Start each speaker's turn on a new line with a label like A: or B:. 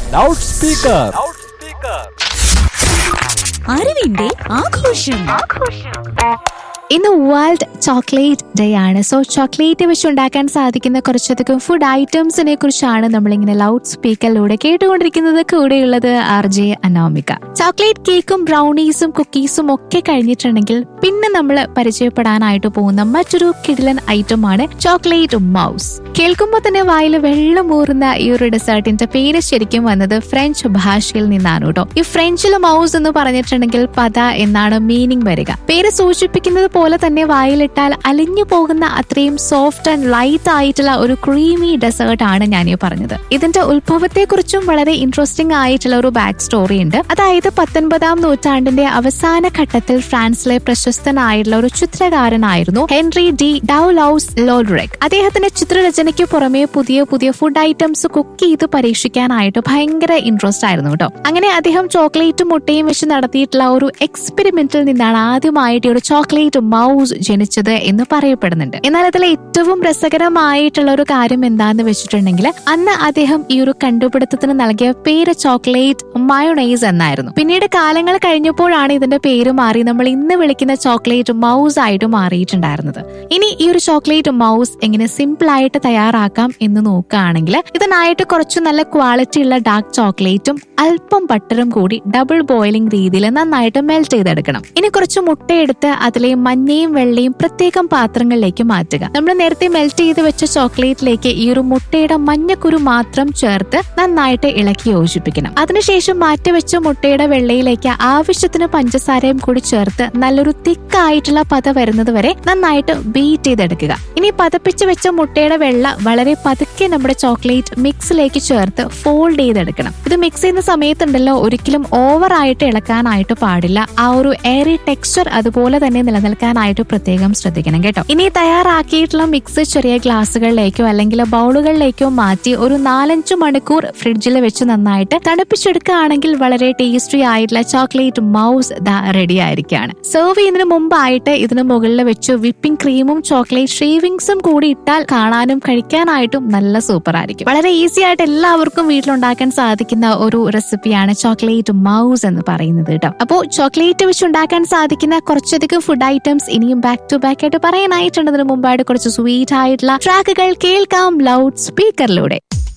A: loud speaker
B: അറിവിന്റെ ആഘോഷം
C: ഇന്ന് വേൾഡ് ചോക്ലേറ്റ് ഡേ ആണ് സോ ചോക്ലേറ്റ് വെച്ച് ഉണ്ടാക്കാൻ സാധിക്കുന്ന കുറച്ചധികം ഫുഡ് ഐറ്റംസിനെ കുറിച്ചാണ് നമ്മളിങ്ങനെ ലൗഡ് സ്പീക്കറിലൂടെ കേട്ടുകൊണ്ടിരിക്കുന്നത് കൂടെയുള്ളത് ആർ ജെ അനോമിക ചോക്ലേറ്റ് കേക്കും ബ്രൗണീസും കുക്കീസും ഒക്കെ കഴിഞ്ഞിട്ടുണ്ടെങ്കിൽ പിന്നെ നമ്മൾ പരിചയപ്പെടാനായിട്ട് പോകുന്ന മറ്റൊരു കിടിലൻ ഐറ്റം ആണ് ചോക്ലേറ്റ് മൗസ് കേൾക്കുമ്പോൾ തന്നെ വായിൽ വെള്ളമൂറുന്ന ഈ ഒരു ഡെസേർട്ടിന്റെ പേര് ശരിക്കും വന്നത് ഫ്രഞ്ച് ഭാഷയിൽ നിന്നാണ് കേട്ടോ ഈ ഫ്രഞ്ചിൽ മൗസ് എന്ന് പറഞ്ഞിട്ടുണ്ടെങ്കിൽ പത എന്നാണ് മീനിങ് വരിക പേര് സൂചിപ്പിക്കുന്നത് പോലെ തന്നെ വായിലിട്ടാൽ അലിഞ്ഞു പോകുന്ന അത്രയും സോഫ്റ്റ് ആൻഡ് ലൈറ്റ് ആയിട്ടുള്ള ഒരു ക്രീമി ഡെസേർട്ട് ആണ് ഞാൻ ഈ പറഞ്ഞത് ഇതിന്റെ ഉത്ഭവത്തെ കുറിച്ചും വളരെ ഇൻട്രസ്റ്റിംഗ് ആയിട്ടുള്ള ഒരു ബാക്ക് സ്റ്റോറി ഉണ്ട് അതായത് പത്തൊൻപതാം നൂറ്റാണ്ടിന്റെ അവസാന ഘട്ടത്തിൽ ഫ്രാൻസിലെ പ്രശസ്തനായിട്ടുള്ള ഒരു ചിത്രകാരനായിരുന്നു ഹെൻറി ഡി ഡൌലൌസ് ലോൾറെക് അദ്ദേഹത്തിന്റെ ചിത്രരചനയ്ക്ക് പുറമെ പുതിയ പുതിയ ഫുഡ് ഐറ്റംസ് കുക്ക് ചെയ്ത് പരീക്ഷിക്കാനായിട്ട് ഭയങ്കര ഇൻട്രസ്റ്റ് ആയിരുന്നു കേട്ടോ അങ്ങനെ അദ്ദേഹം ചോക്ലേറ്റും മുട്ടയും വെച്ച് നടത്തിയിട്ടുള്ള ഒരു എക്സ്പെരിമെന്റിൽ നിന്നാണ് ആദ്യമായിട്ട് ഈ ഒരു ചോക്ലേറ്റ് മൗസ് ജനിച്ചത് എന്ന് പറയപ്പെടുന്നുണ്ട് എന്നാൽ അതിൽ ഏറ്റവും രസകരമായിട്ടുള്ള ഒരു കാര്യം എന്താന്ന് വെച്ചിട്ടുണ്ടെങ്കിൽ അന്ന് അദ്ദേഹം ഈ ഒരു കണ്ടുപിടുത്തത്തിന് നൽകിയ പേര് ചോക്ലേറ്റ് മയോണൈസ് എന്നായിരുന്നു പിന്നീട് കാലങ്ങൾ കഴിഞ്ഞപ്പോഴാണ് ഇതിന്റെ പേര് മാറി നമ്മൾ ഇന്ന് വിളിക്കുന്ന ചോക്ലേറ്റ് മൗസ് ആയിട്ട് മാറിയിട്ടുണ്ടായിരുന്നത് ഇനി ഈ ഒരു ചോക്ലേറ്റ് മൗസ് എങ്ങനെ സിമ്പിൾ ആയിട്ട് തയ്യാറാക്കാം എന്ന് നോക്കുകയാണെങ്കിൽ ഇതിനായിട്ട് കുറച്ച് നല്ല ക്വാളിറ്റി ഉള്ള ഡാർക്ക് ചോക്ലേറ്റും അല്പം ബട്ടറും കൂടി ഡബിൾ ബോയിലിംഗ് രീതിയിൽ നന്നായിട്ട് മെൽറ്റ് ചെയ്തെടുക്കണം ഇനി കുറച്ച് മുട്ടയെടുത്ത് അതിലെ മഞ്ഞയും വെള്ളയും പ്രത്യേകം പാത്രങ്ങളിലേക്ക് മാറ്റുക നമ്മൾ നേരത്തെ മെൽറ്റ് ചെയ്ത് വെച്ച ചോക്ലേറ്റിലേക്ക് ഈ ഒരു മുട്ടയുടെ മഞ്ഞക്കുരു മാത്രം ചേർത്ത് നന്നായിട്ട് ഇളക്കി യോജിപ്പിക്കണം അതിനുശേഷം മാറ്റിവെച്ച മുട്ടയുടെ വെള്ളയിലേക്ക് ആവശ്യത്തിന് പഞ്ചസാരയും കൂടി ചേർത്ത് നല്ലൊരു തിക്കായിട്ടുള്ള പത വരുന്നത് വരെ നന്നായിട്ട് ബീറ്റ് ചെയ്തെടുക്കുക ഇനി പതപ്പിച്ച് വെച്ച മുട്ടയുടെ വെള്ള വളരെ പതുക്കെ നമ്മുടെ ചോക്ലേറ്റ് മിക്സിലേക്ക് ചേർത്ത് ഫോൾഡ് ചെയ്തെടുക്കണം ഇത് മിക്സ് ചെയ്യുന്ന സമയത്തുണ്ടല്ലോ ഒരിക്കലും ഓവർ ആയിട്ട് ഇളക്കാനായിട്ട് പാടില്ല ആ ഒരു എയറി ടെക്സ്ചർ അതുപോലെ തന്നെ നിലനിൽക്കാനായിട്ട് പ്രത്യേകം ശ്രദ്ധിക്കണം കേട്ടോ ഇനി തയ്യാറാക്കിയിട്ടുള്ള മിക്സ് ചെറിയ ഗ്ലാസ്സുകളിലേക്കോ അല്ലെങ്കിൽ ബൗളുകളിലേക്കോ മാറ്റി ഒരു നാലഞ്ച് മണിക്കൂർ ഫ്രിഡ്ജിൽ വെച്ച് നന്നായിട്ട് തണുപ്പിച്ചെടുക്കുകയാണെങ്കിൽ വളരെ ടേസ്റ്റി ആയിട്ടുള്ള ചോക്ലേറ്റ് മൗസ് റെഡി ആയിരിക്കുകയാണ് സെർവ് ചെയ്യുന്നതിന് മുമ്പായിട്ട് ഇതിന് മുകളിൽ വെച്ച് വിപ്പിംഗ് ക്രീമും ചോക്ലേറ്റ് ഷേവിങ്സും കൂടി ഇട്ടാൽ കാണാനും കഴിക്കാനായിട്ടും നല്ല സൂപ്പർ ആയിരിക്കും വളരെ ഈസി ആയിട്ട് എല്ലാവർക്കും വീട്ടിലുണ്ടാക്കാൻ സാധിക്കുന്ന ഒരു റെസിപ്പിയാണ് ചോക്ലേറ്റ് മൗസ് എന്ന് പറയുന്നത് കേട്ടോ അപ്പോൾ ചോക്ലേറ്റ് വെച്ച് ഉണ്ടാക്കാൻ സാധിക്കുന്ന കുറച്ചധികം ഫുഡ് ഐറ്റംസ് ഇനിയും ബാക്ക് ടു ബാക്ക് ആയിട്ട് പറയാനായിട്ടുണ്ടതിന് മുമ്പായിട്ട് കുറച്ച് സ്വീറ്റ് ആയിട്ടുള്ള ട്രാക്കുകൾ കേൾക്കാം ലൗഡ് സ്പീക്കറിലൂടെ